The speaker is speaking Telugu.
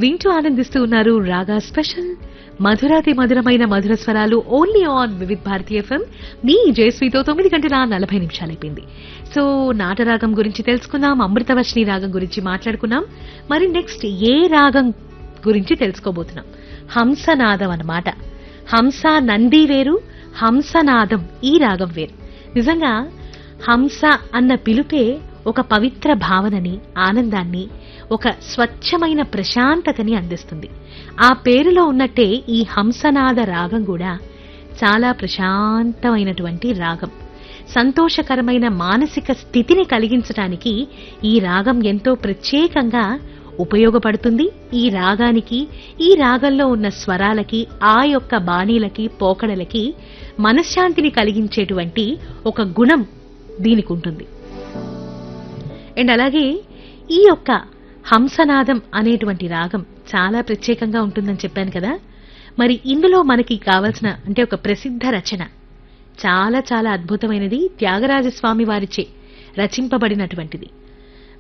వింటూ ఆనందిస్తూ ఉన్నారు రాగా స్పెషల్ మధురాతి మధురమైన మధుర స్వరాలు only on Vividh Bharati FM మీ జయశ్రీతో తొమ్మిది గంటల నలభై నిమిషాలైపోయింది సో నాటరాగం గురించి తెలుసుకున్నాం అమృతవర్షిణి రాగం గురించి మాట్లాడుకున్నాం మరి నెక్స్ట్ ఏ రాగం గురించి తెలుసుకోబోతున్నాం హంసనాదం అన్నమాట హంస నంది వేరు హంసనాదం ఈ రాగం వేరు నిజంగా హంస అన్న పిలుపే ఒక పవిత్ర భావనని ఆనందాన్ని ఒక స్వచ్ఛమైన ప్రశాంతతని అందిస్తుంది ఆ పేరులో ఉన్నట్టే ఈ హంసనాద రాగం కూడా చాలా ప్రశాంతమైనటువంటి రాగం సంతోషకరమైన మానసిక స్థితిని కలిగించటానికి ఈ రాగం ఎంతో ప్రత్యేకంగా ఉపయోగపడుతుంది ఈ రాగానికి ఈ రాగంలో ఉన్న స్వరాలకి ఆ యొక్క బాణీలకి పోకడలకి మనశ్శాంతిని కలిగించేటువంటి ఒక గుణం దీనికి ఉంటుంది అండ్ అలాగే ఈ యొక్క హంసనాదం అనేటువంటి రాగం చాలా ప్రత్యేకంగా ఉంటుందని చెప్పాను కదా మరి ఇందులో మనకి కావలసిన అంటే ఒక ప్రసిద్ధ రచన చాలా చాలా అద్భుతమైనది త్యాగరాజస్వామి వారిచే రచింపబడినటువంటిది